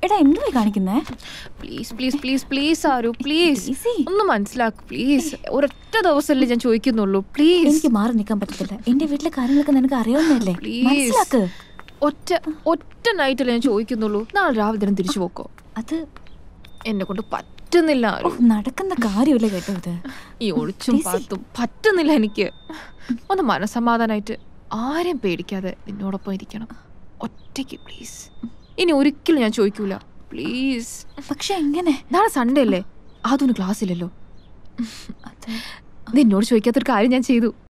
എടാ എന്തുവായി കാണിക്കുന്നേ പ്ലീസ് പ്ലീസ് പ്ലീസ് പ്ലീസ് ആരു പ്ലീസ് ഈസി ഒന്ന് മനസ്സിലാക്ക് പ്ലീസ് ഒരൊറ്റ ദിവസമല്ലേ ഞാൻ ചോദിക്കുന്നുള്ളൂ പ്ലീസ് എനിക്ക് മാറി നിൽക്കാൻ പറ്റത്തില്ല എന്റെ വീട്ടിലെ കാര്യങ്ങളൊക്കെ നിനക്ക് അറിയാവുന്നതല്ലേ Please. മനസ്സിലാക്ക് ഒറ്റ ഒറ്റ നൈറ്റല്ലേ ഞാൻ ചോദിക്കുന്നുള്ളൂ നാളെ രാവിലെ തന്നെ തിരിച്ചു പോക്കോ അത് എന്നെ കൊണ്ട് പറ്റുന്നില്ല ഓ, ആരു നടക്കുന്ന കാര്യമല്ലേ കേട്ടോ ഇത് ഈ ഒളിച്ചും Please. പാത്തും പറ്റുന്നില്ല എനിക്ക് ഒന്ന് മനസമാധാനായിട്ട് ആരെയും പേടിക്കാതെ നിന്നോടൊപ്പം ഇരിക്കണം ഒറ്റയ്ക്ക് പ്ലീസ് ഇനി ഒരിക്കലും ഞാൻ ചോദിക്കൂല പ്ലീസ് പക്ഷെ എങ്ങനെ നാളെ സൺഡേ അല്ലേ അതൊന്നും ക്ലാസ് ഇല്ലല്ലോ അത് നിന്നോട് ചോദിക്കാത്തൊരു കാര്യം ഞാൻ ചെയ്തു